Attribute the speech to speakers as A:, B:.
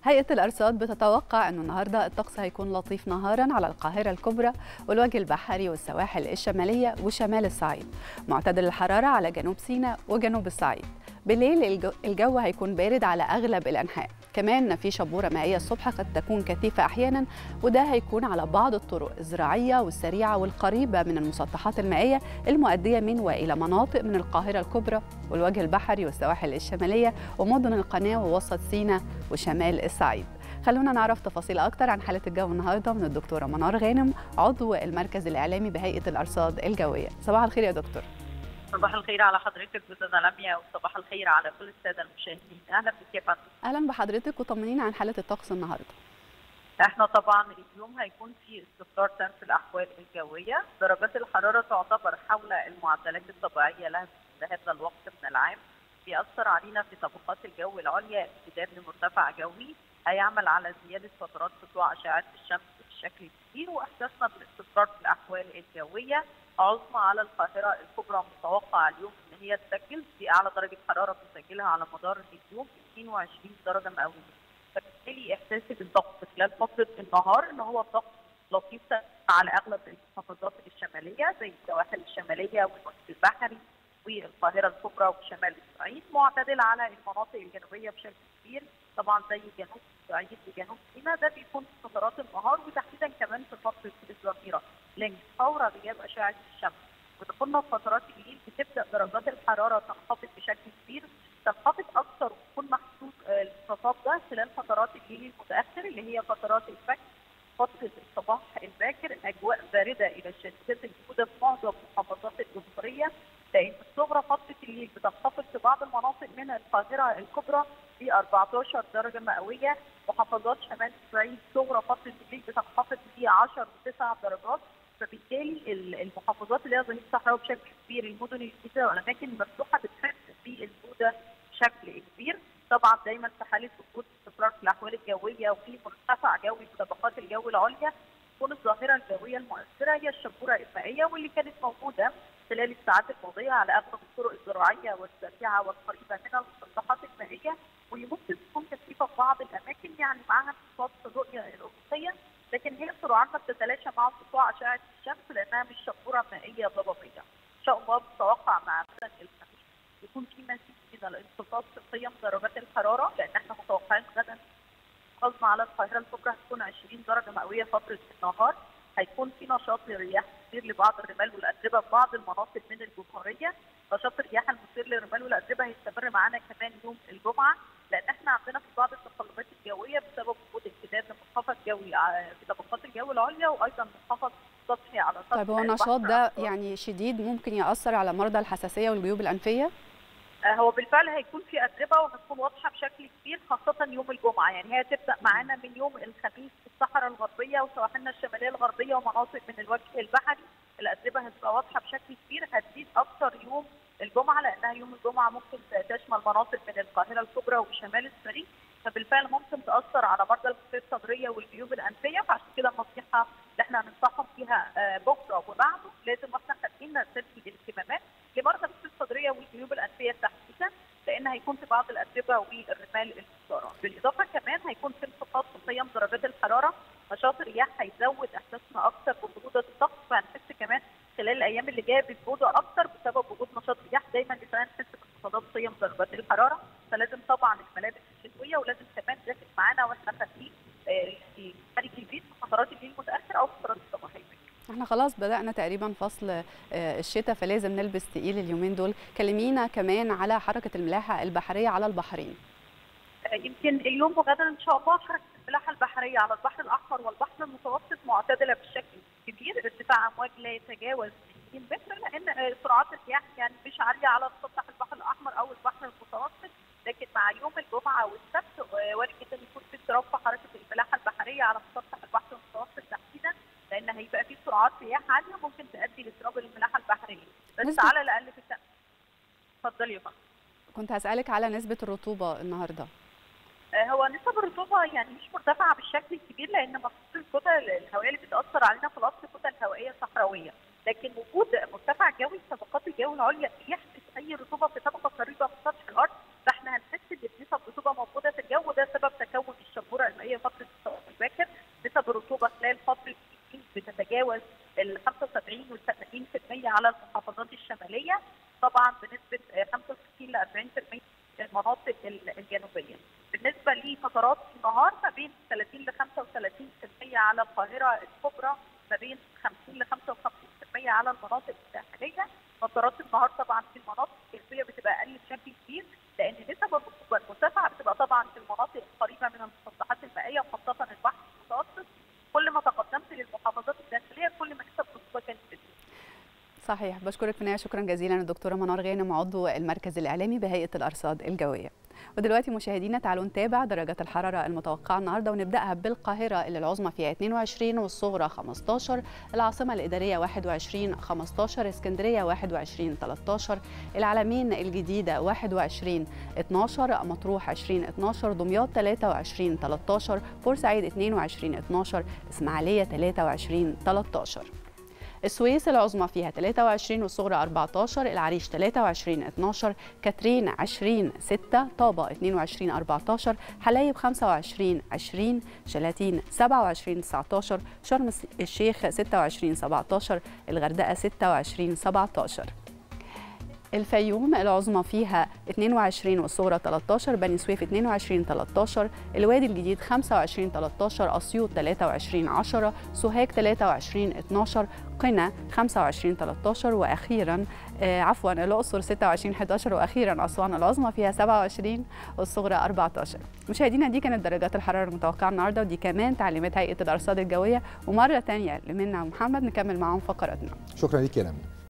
A: هيئة الأرصاد بتتوقع أنه النهاردة الطقس هيكون لطيف نهارا على القاهرة الكبرى والوجه البحري والسواحل الشمالية وشمال الصعيد معتدل الحرارة على جنوب سيناء وجنوب الصعيد بالليل الجو هيكون بارد على أغلب الأنحاء كمان في شبورة مائية الصبح قد تكون كثيفة أحيانا وده هيكون على بعض الطرق الزراعية والسريعة والقريبة من المسطحات المائية المؤدية من وإلى مناطق من القاهرة الكبرى والوجه البحري والسواحل الشمالية ومدن القناة ووسط سيناء وشمال الصعيد خلونا نعرف تفاصيل أكتر عن حالة الجو النهاردة من الدكتورة منار غانم عضو المركز الإعلامي بهيئة الأرصاد الجوية صباح الخير يا دكتور
B: صباح الخير على حضرتك استاذه لميا وصباح الخير على كل الساده المشاهدين اهلا بك يا فندم
A: اهلا بحضرتك وطمنينا عن حاله الطقس النهارده
B: احنا طبعا اليوم هيكون في استقرار تام في الاحوال الجويه درجات الحراره تعتبر حول المعدلات الطبيعيه لها لهذا الوقت من العام بيأثر علينا في طبقات الجو العليا امتداد لمرتفع جوي هيعمل على زياده فترات سطوع اشعه الشمس بشكل كبير واحساسنا بالاستقرار في الاحوال الجويه عظمى على القاهره الكبرى متوقع اليوم ان هي تسجل في اعلى درجه حراره بتسجلها على مدار اليوم 22 درجه مئويه. فبالتالي احساسي بالضغط خلال فتره النهار ان هو ضغط لطيف على اغلب المحافظات الشماليه زي السواحل الشماليه والوجه البحري والقاهره الكبرى وشمال الصعيد معتدل على المناطق الجنوبيه بشكل كبير طبعا زي جنوب الصعيد وجنوب سيناء ده بيكون في فترات النهار وتحديدا كمان في فتره الظهيره لان فور غياب اشعه الشمس ودخولنا في فترات الليل بتبدا درجات الحراره تنخفض بشكل كبير تنخفض اكثر ويكون محسوس الانخفاض ده خلال فترات الليل المتاخر اللي هي فترات الفجر فتره الصباح الباكر اجواء بارده الى الشديده الموجوده في معظم محافظات الجمهوريه لان الصغرى فتره الليل بتنخفض في بعض المناطق من القاهره الكبرى ب 14 درجه مئويه محافظات شمال الصعيد صغرى فتره الليل بتنخفض ب 10 و9 درجات فبالتالي المحافظات اللي هي ظهير صحراوي بشكل كبير المدن الجديده والاماكن المفتوحه بتحس بالبروده بشكل كبير طبعا دايما في حاله وجود استقرار في الاحوال الجويه وفي مرتفع جوي في طبقات الجو العليا تكون الظاهره الجويه المؤثره هي الشبوره المائيه واللي كانت موجوده خلال الساعات الماضيه على اغلب الطرق الزراعيه والسريعه والقريبه من المسطحات المائيه واللي ممكن تكون كثيفه في بعض الاماكن يعني معاها انخفاض في الرؤيه الافقيه لكن هي سرعانها بتتلاشى مع سطوع اشعه الشمس لانها مش شبوره مائيه ضبابيه. ان شاء الله متوقع مع غدا الخميس يكون في مزيد من الانخفاض في قيم درجات الحراره لان احنا متوقعين غدا عظمى على القاهره الكبرى هتكون 20 درجه مئويه فتره النهار هيكون في نشاط للرياح مثير لبعض الرمال والاتربه في بعض المناطق من الجمهوريه نشاط الرياح المثير للرمال والاتربه هيستمر معانا كمان يوم الجمعه لان احنا عندنا في بعض التقلبات الجويه بسبب وجود امتداد لمنخفض جوي في طبقات الجو العليا وايضا منخفض سطحي على سطح
A: طيب هو النشاط ده يعني شديد ممكن ياثر على مرضى الحساسيه والجيوب الانفيه؟
B: هو بالفعل هيكون في اتربه وهتكون واضحه بشكل كبير خاصه يوم الجمعه يعني هي تبدا معانا من يوم الخميس في الصحراء الغربيه وسواحلنا الشماليه الغربيه ومناطق من الوجه البحري الاتربه هتبقى واضحه بشكل كبير هتزيد اكثر يوم الجمعه لانها يوم الجمعه ممكن تشمل مناطق من القاهره الكبرى وشمال الصعيد فبالفعل ممكن تاثر على مرضى الخصيه الصدريه والجيوب الانفيه فعشان كده النصيحه اللي احنا هننصحهم فيها بكره وبعده لازم واحنا خارجين نرتدي الاهتمامات لمرضى الخصيه الصدريه والجيوب الانفيه تحديدا لان هيكون في بعض الاتربه والرمال المختاره بالاضافه كمان هيكون في انخفاض في قيم درجات الحراره نشاط الرياح هيزود احساسنا اكثر ببروده الطقس فهنحس كمان خلال الايام اللي جايه ببروده اكثر بسبب وجود نشاط رياح دايما بيخلينا نحس بانخفاضات قيم درجات الحراره فلازم طبعا الملابس الشتويه ولازم كمان جاكيت معانا واحنا خارجين خارج البيت في فترات الليل المتاخر او فترات الصباح
A: احنا خلاص بدأنا تقريبا فصل الشتاء فلازم نلبس تقيل اليومين دول كلمينا كمان على حركة الملاحة البحرية على البحرين
B: يمكن اليوم وغدا ان شاء الله حركة الملاحة البحرية على البحر الأحمر والبحر المتوسط معتدلة بشكل كبير ارتفاع أمواج لا يتجاوز 60 متر لأن سرعات الرياح يعني مش عالية على سطح البحر الأحمر أو البحر المتوسط لكن مع يوم الجمعة والسبت وارد جدا يكون في اضطراب في حركة الملاحة البحرية على سطح البحر المتوسط تحديدا لان هيبقى في سرعات رياح عاليه ممكن تؤدي لاضطراب الملاحه البحريه بس نسبة... على الاقل في السنه اتفضلي يا فندم
A: كنت هسالك على نسبه الرطوبه النهارده
B: هو نسب الرطوبه يعني مش مرتفعه بالشكل الكبير لان مخصوص الكتل الهوائيه اللي بتاثر علينا في الاصل كتل هوائيه صحراويه لكن وجود مرتفع جوي في طبقات الجو العليا يحدث اي رطوبه في طبقه قريبه من سطح الارض فاحنا هنحس بنسب رطوبه موجوده في الجو ده سبب تكون الشباب الشبوره المائيه فتره الصباح الباكر نسب الرطوبه خلال فتره بتتجاوز ال 75 وال 70% على المحافظات الشماليه طبعا بنسبه 65 ل 40% المناطق الجنوبيه. بالنسبه لفترات النهار ما بين 30 ل 35% على القاهره الكبرى ما بين 50 ل 55% على المناطق الساحليه فترات النهار طبعا في المناطق الجنوبيه بتبقى اقل بشكل كبير لان نسب الرطوبه المرتفعه بتبقى طبعا في المناطق القريبه من المسطحات المائيه وخاصه البحر المتوسط كل ما تقدمت للمحافظات الداخليه كل ما نسب الرطوبه كانت بتزيد
A: صحيح بشكرك في النهايه شكرا جزيلا الدكتوره منار غانم عضو المركز الاعلامي بهيئه الارصاد الجويه ودلوقتي مشاهدينا تعالوا نتابع درجات الحراره المتوقعه النهارده ونبداها بالقاهره اللي العظمى فيها 22 والصغرى 15 العاصمه الاداريه 21 15 اسكندريه 21 13 العلمين الجديده 21 12 مطروح 20 12 دمياط 23 13 بورسعيد 22 12 اسماعيليه 23 13 السويس العظمى فيها 23 والصغرى 14 العريش 23 12 كاترين 20 6 طابة 22 14 حلايب 25 20 شلاتين 27 19 شرم الشيخ 26 17 الغردقة 26 17 الفيوم العظمى فيها 22 والصغرى 13 بني سويف 22 13 الوادي الجديد 25 13 اسيوط 23 10 سوهاج 23 12 قنا 25 13 واخيرا آه عفوا الاقصر 26 11 واخيرا اسوان العظمى فيها 27 والصغرى 14 مشاهدينا دي كانت درجات الحراره المتوقعه النهارده ودي كمان تعليمات هيئه الارصاد الجويه ومره ثانيه لمنى ومحمد نكمل معاهم فقراتنا
C: شكرا ليك يا نمي